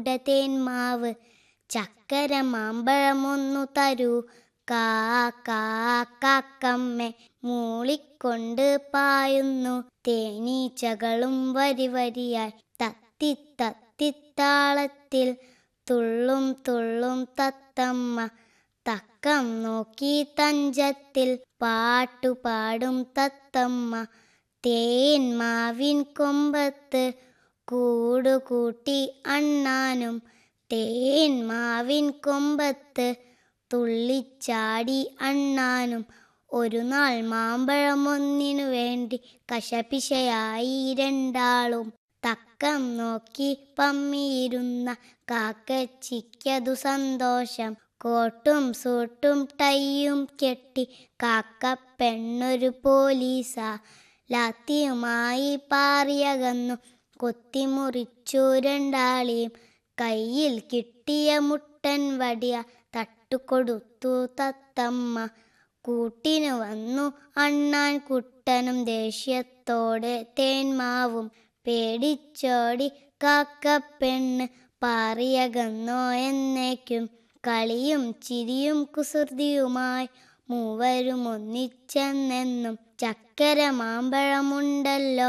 നമ്മുടെ തേന്മാവ് ചക്കര മാമ്പഴമൊന്നു തരൂ കാ കാ കാക്കമ്മെ മൂളിക്കൊണ്ട് പായുന്നു തേനീച്ചകളും വരി വരിയായി തത്തി തത്തിത്താളത്തിൽ തുള്ളും തുള്ളും തത്തമ്മ തക്കം നോക്കി തഞ്ചത്തിൽ പാട്ടുപാടും തത്തമ്മ തേൻ മാവിൻ കൊമ്പത്ത് കൂടുകൂട്ടി അണ്ണാനും തേൻ മാവിൻ കൊമ്പത്ത് തുള്ളിച്ചാടി അണ്ണാനും ഒരു നാൾ മാമ്പഴമൊന്നിനു വേണ്ടി കശപിശയായി രണ്ടാളും തക്കം നോക്കി പമ്മിയിരുന്ന കാക്കച്ചിക്കതു സന്തോഷം കോട്ടും സൂട്ടും ടൈയും കെട്ടി കാക്ക പെണ്ണൊരു പോലീസാ ലാത്തിയുമായി പാറിയകന്നു കൊത്തിമുറിച്ചു രണ്ടാളിയും കയ്യിൽ കിട്ടിയ മുട്ടൻ വടിയ തട്ടുകൊടുത്തു തത്തമ്മ കൂട്ടിനു വന്നു അണ്ണാൻ കുട്ടനും ദേഷ്യത്തോടെ തേന്മാവും പേടിച്ചോടി കാക്കപ്പെണ്ണ് പാറിയകന്നോ എന്നേക്കും കളിയും ചിരിയും കുസൃതിയുമായി മൂവരും ഒന്നിച്ചെന്നെന്നും ചക്കര മാമ്പഴമുണ്ടല്ലോ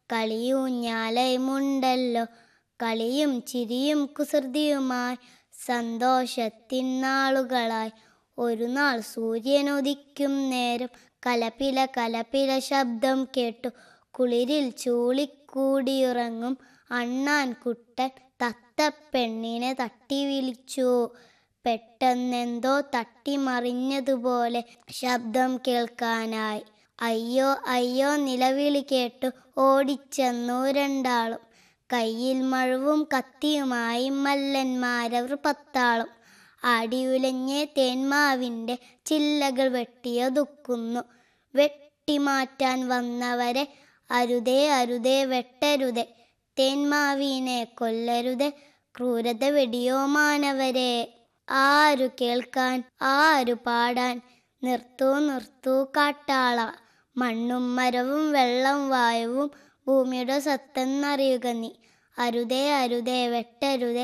കളിയൂഞ്ഞാലയുമുണ്ടല്ലോ കളിയും ചിരിയും കുസൃതിയുമായി സന്തോഷത്തിൻ നാളുകളായി ഒരു നാൾ സൂര്യനുദിക്കും നേരം കലപില കലപില ശബ്ദം കേട്ടു കുളിരിൽ ചൂളിക്കൂടിയുറങ്ങും അണ്ണാൻ കുട്ടൻ തത്തപ്പെണ്ണിനെ തട്ടി വിളിച്ചു പെട്ടെന്നെന്തോ തട്ടിമറിഞ്ഞതുപോലെ ശബ്ദം കേൾക്കാനായി അയ്യോ അയ്യോ നിലവിളി കേട്ടു ഓടിച്ചെന്നു രണ്ടാളും കയ്യിൽ മഴവും കത്തിയുമായി മല്ലന്മാരവർ പത്താളും അടിയുലഞ്ഞ് തേന്മാവിൻ്റെ ചില്ലകൾ വെട്ടിയൊതുക്കുന്നു വെട്ടിമാറ്റാൻ വന്നവരെ അരുതേ അരുതേ വെട്ടരുതേ തേന്മാവിനെ കൊല്ലരുതേ ക്രൂരത വെടിയോ മാനവരെ ആരു കേൾക്കാൻ ആരു പാടാൻ നിർത്തൂ നിർത്തൂ കാട്ടാള മണ്ണും മരവും വെള്ളം വായുവും ഭൂമിയുടെ സത്തെന്നറിയുക നീ അരുതേ അരുതേ വെട്ടരുതേ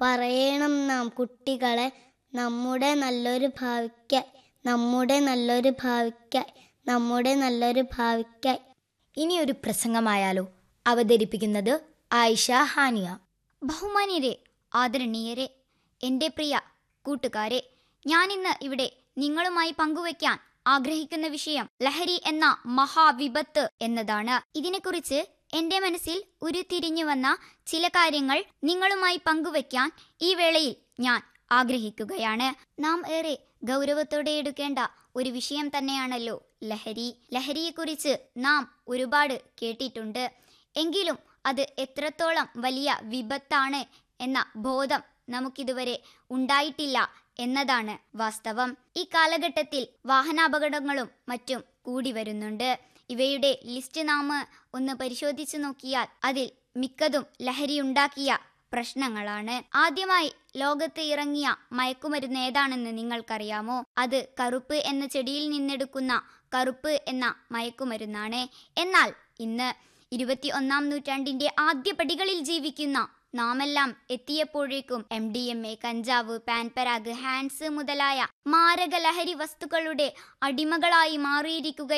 പറയണം നാം കുട്ടികളെ നമ്മുടെ നല്ലൊരു ഭാവിക്കായി നമ്മുടെ നല്ലൊരു ഭാവിക്കായി നമ്മുടെ നല്ലൊരു ഭാവിക്കായി ഇനി ഒരു പ്രസംഗമായാലോ അവതരിപ്പിക്കുന്നത് ആയിഷ ഹാനിയ ബഹുമാന്യരെ ആദരണീയരെ എൻ്റെ പ്രിയ കൂട്ടുകാരെ ഞാനിന്ന് ഇവിടെ നിങ്ങളുമായി പങ്കുവയ്ക്കാൻ ആഗ്രഹിക്കുന്ന വിഷയം ലഹരി എന്ന മഹാവിപത്ത് എന്നതാണ് ഇതിനെക്കുറിച്ച് എന്റെ മനസ്സിൽ ഉരുത്തിരിഞ്ഞു വന്ന ചില കാര്യങ്ങൾ നിങ്ങളുമായി പങ്കുവയ്ക്കാൻ ഈ വേളയിൽ ഞാൻ ആഗ്രഹിക്കുകയാണ് നാം ഏറെ ഗൗരവത്തോടെ എടുക്കേണ്ട ഒരു വിഷയം തന്നെയാണല്ലോ ലഹരി ലഹരിയെക്കുറിച്ച് നാം ഒരുപാട് കേട്ടിട്ടുണ്ട് എങ്കിലും അത് എത്രത്തോളം വലിയ വിപത്താണ് എന്ന ബോധം നമുക്കിതുവരെ ഉണ്ടായിട്ടില്ല എന്നതാണ് വാസ്തവം ഈ കാലഘട്ടത്തിൽ വാഹനാപകടങ്ങളും മറ്റും കൂടി വരുന്നുണ്ട് ഇവയുടെ ലിസ്റ്റ് നാം ഒന്ന് പരിശോധിച്ചു നോക്കിയാൽ അതിൽ മിക്കതും ലഹരിയുണ്ടാക്കിയ പ്രശ്നങ്ങളാണ് ആദ്യമായി ലോകത്ത് ഇറങ്ങിയ മയക്കുമരുന്ന് ഏതാണെന്ന് നിങ്ങൾക്കറിയാമോ അത് കറുപ്പ് എന്ന ചെടിയിൽ നിന്നെടുക്കുന്ന കറുപ്പ് എന്ന മയക്കുമരുന്നാണ് എന്നാൽ ഇന്ന് ഇരുപത്തി ഒന്നാം നൂറ്റാണ്ടിന്റെ ആദ്യ പടികളിൽ ജീവിക്കുന്ന നാമെല്ലാം എത്തിയപ്പോഴേക്കും എം ഡി എം എ കഞ്ചാവ് പാൻപരാഗ് ഹാൻസ് മുതലായ മാരക ലഹരി വസ്തുക്കളുടെ അടിമകളായി മാറിയിരിക്കുക